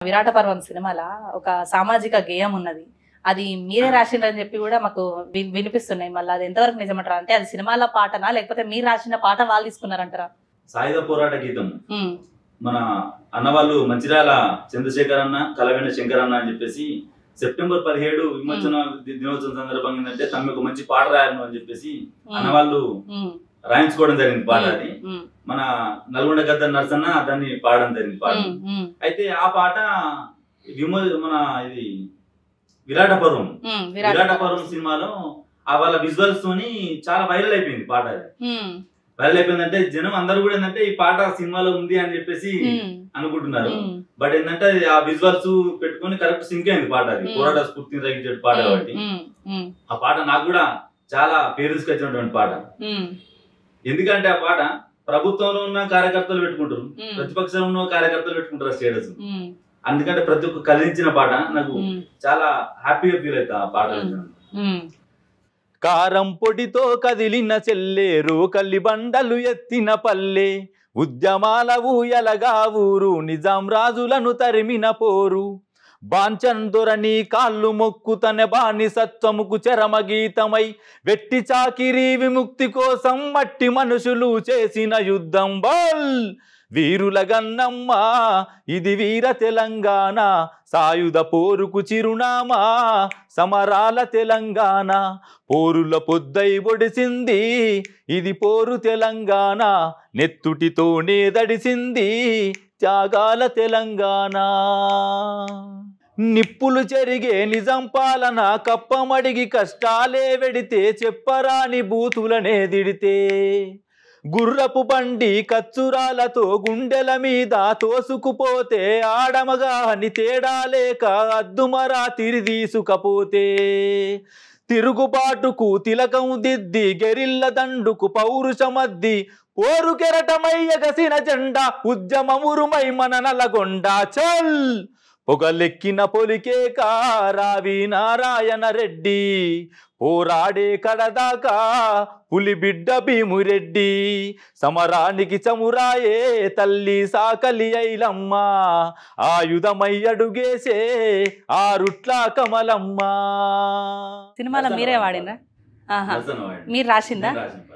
విరాట పర్వం సినిమాలో ఒక సామాజిక గేయం ఉన్నది అది మీరే రాసిండ్రని చెప్పి కూడా మాకు వి- వినిపిస్తున్నాయి మళ్ళీ అది ఎంతవరకు నిజమంటారా అంటే అది సినిమాల పాటనా లేకపోతే మీరు రాసిన పాట వాళ్ళు తీసుకున్నారంటారా సాయుధ పోరాట గీతం ఉమ్, మన అన్నవాళ్ళు మంచిర్యాల చంద్రశేఖర్ అన్న కలవెండ శంకర్ అన్న అని చెప్పేసి సెప్టెంబర్ పదిహేడు విమోచన ది- దినోత్సవం సందర్భంగా ఏంటంటే తమ ఒక మంచి పాట రాయను అని చెప్పేసి ఉమ్, అన్నవాళ్ళు ఉమ్, రాయించుకోవడం జరిగింది పాట అది ఉమ్, మన నల్గొండ గద్ద నర్సన్న దాన్ని పాడడం జరిగింది పాట ఉమ్, ఉమ్, అయితే ఆ పాట విమో మన ఇది విరాట పర్వం ఉమ్, విరాట విరాట పర్వం సినిమాలో ఆ వాళ్ళ విజువల్స్ తోని చాలా వైరల్ అయిపోయింది పాట అది ఉమ్, వైరల్ అయిపోయిందంటే జనం అందరూ కూడా ఏంటంటే ఈ పాట సినిమాలో ఉంది అని చెప్పేసి ఉమ్, అనుకుంటున్నారు ఉమ్, బట్ ఏంటంటే అది ఆ విజువల్స్ పెట్టుకొని కరెక్ట్ సింక్ అయింది పాట అది Hmm. పోరాట స్ఫూర్తిని తగ్గించే పాట కాబట్టి ఉమ్, ఉమ్, ఆ పాట నాకు కూడా చాలా పేరు తీసుకొచ్చినటువంటి పాట ఉమ్, ఎందుకంటే ఆ పాట ప్రభుత్వంలో ఉన్న కార్యకర్తలు పెట్టుకుంటారు ఉమ్, ప్రతిపక్షంలో ఉన్న కార్యకర్తలు పెట్టుకుంటారు స్టేటస్ ఉమ్, అందుకంటే ప్రతి ఒక్క కలిగించిన పాట నాకు ఉమ్, చాలా హ్యాపీగా ఫీల్ అవుతా ఆ పాట Hmm. ఉమ్, కారం పొడితో కదిలిన చెల్లేరు కల్లి బండలు ఎత్తిన పల్లె ఉద్యమాల ఊయలగా ఊరు నిజాం రాజులను తరిమిన పోరు బాంచందొరని కాళ్ళు మొక్కుతన బాని సత్వముకు చరమ గీతమై వెట్టి చాకిరి విముక్తి కోసం మట్టి మనుషులు చేసిన యుద్ధం బల్ వీరుల గన్నమ్మ ఇది వీర తెలంగాణ సాయుధ పోరుకు చిరునామా సమరాల తెలంగాణ పోరుల పొద్దై ఒడిసింది ఇది పోరు తెలంగాణ నెత్తుటితోనే దడిసింది త్యాగాల తెలంగాణ నిప్పులు చెరిగే నిజం పాలన కప్పమడిగి కష్టాలే వెడితే చెప్పరాని బూతులనే దిడితే గుర్రపు బండి కచ్చురాలతో గుండెల మీద తోసుకుపోతే ఆడమగా అని తేడా లేక అద్దుమరా తిరిదీసుకపోతే తిరుగుబాటుకు తిలకం దిద్ది గెరిల్ల దండుకు పౌరుషమద్ది పోరు కెరటమై ఎగసిన జెండా ఉద్యమమురుమై మన నలగొండ చల్ పొగలెక్కిన పొలికే కారావి నారాయణ రెడ్డి పోరాడే కడదాకా పులిబిడ్డ భీమురెడ్డి సమరానికి చమురాయే తల్లి సాకలి ఐలమ్మ ఆయుధమై అడుగేసే ఆరుట్ల కమలమ్మ సినిమాలో మీరే వాడినా ఆహా నరసన్న వాడిని. మీరు రాసిందా నేను రాసిన పాట.